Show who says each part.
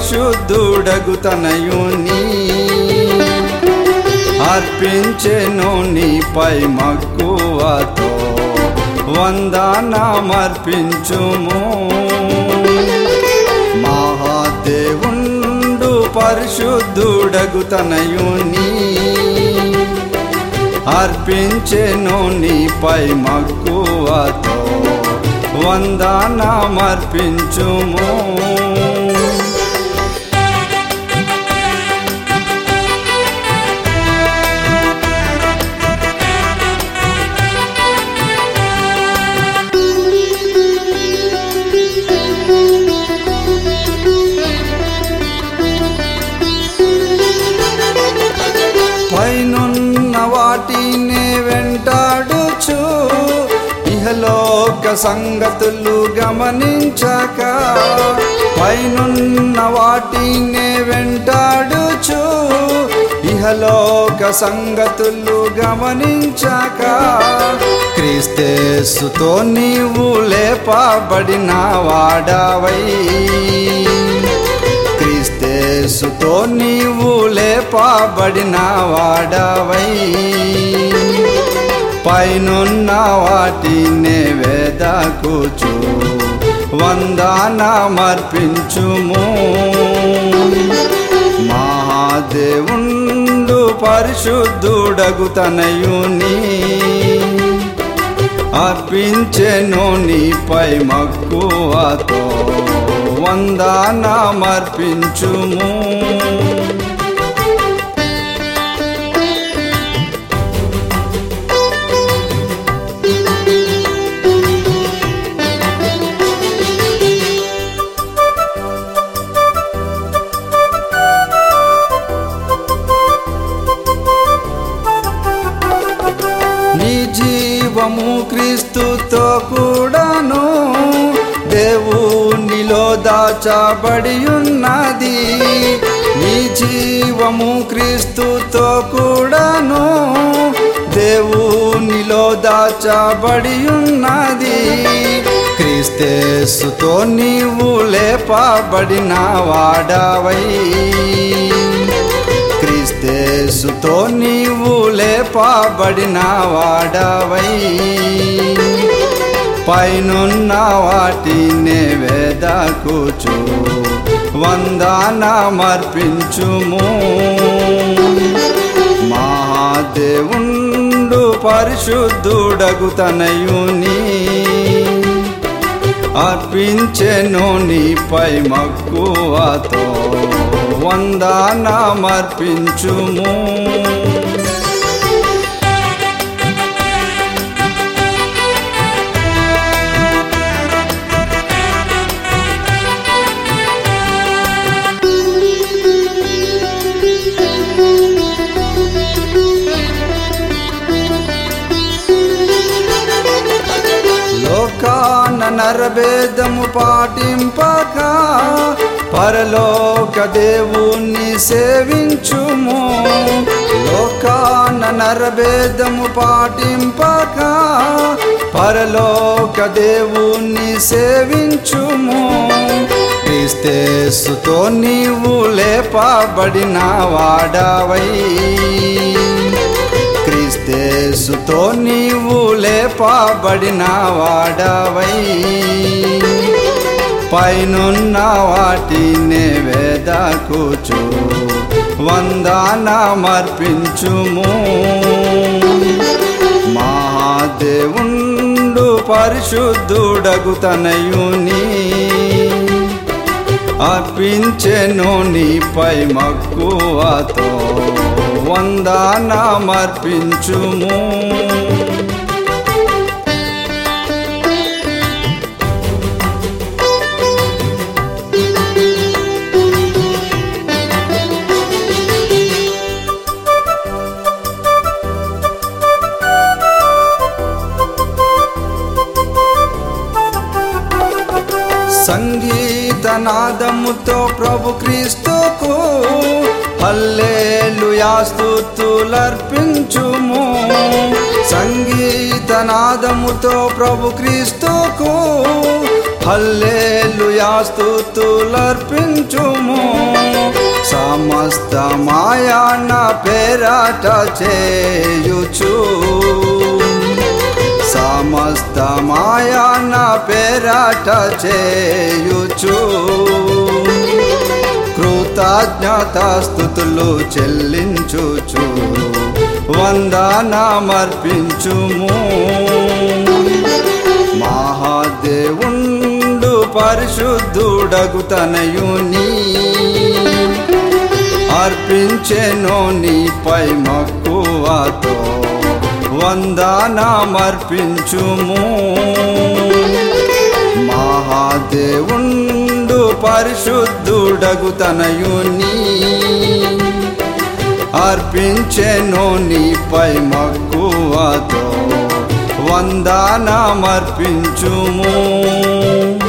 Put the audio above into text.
Speaker 1: పరిశుద్ధుడగు తనయుని అర్పించెను నీపై మక్కువతో వందనమర్పించుము మహాదేవుండు పరిశుద్ధుడగు తనయుని అర్పించెను నీపై మక్కువతో వందనమర్పించుము పైనున్న వాటిని వెంటాడుచు ఇహలోక సంగతులు గమనించక పైనున్న వాటిని వెంటాడుచు ఇహలోక సంగతులు గమనించక క్రీస్తేసుతో నీవు లేపబడిన వాడవై క్రీస్తేసుతో నీవు లేపబడిన వాడవై పైనున్న వాటినే వేదకుచు వందనమర్పించుము మహాదేవుండు పరిశుద్ధుడగు తనయుని అర్పించెను నీపై మక్కువతో వందనమర్పించుము నీ జీవము క్రీస్తుతో కూడాను దేవునిలో దాచబడి ఉన్నది నీ జీవము క్రీస్తుతో కూడాను దేవునిలో దాచబడి ఉన్నది క్రీస్తేసుతో నీవు లేపబడిన వాడవై క్రీస్తేసుతో నీవు లేపబడిన వాడవై పైనున్న వాటినే వేదకుచు వందనమర్పించుము మహాదేవుండు పరిశుద్ధుడగు తనయుని అర్పించెను నీపై మక్కువతో వందనమర్పించుము లోకాన నరభేదము పాటింపక పరలోక దేవుణ్ణి సేవించుము లోకాన నరభేదము పాటింపక పరలోక దేవుణ్ణి సేవించుము క్రీస్తేసుతో నీవు లేపబడిన వాడవై క్రీస్తేసుతో నీవు లేపబడిన వాడవై పైనున్న వాటినే వేదకుచు వందనమర్పించుము మహాదేవుండు పరిశుద్ధుడగు తనయుని అర్పించెను నీపై మక్కువతో వందనమర్పించుము సంగీతనాదముతో ప్రభు క్రీస్తుకు హల్లేలుయా స్తుతులర్పించుము సంగీతనాదముతో ప్రభు క్రీస్తుకు హల్లేలుయా స్తుతులర్పించుము సమస్త మాయాన పేరాట చేయుచు సమస్త మాయాన పేరాట చేయుచు కృతజ్ఞతాస్థుతులు చెల్లించుచు వందనమర్పించుము మహాదేవుండు పరిశుద్ధుడగు తనయుని అర్పించెను నీపై మక్కువతో వందనమర్పించుము మహాదేవుండు పరిశుద్ధుడగు తనయుని అర్పించెను నీపై మక్కువతో వందనమర్పించుము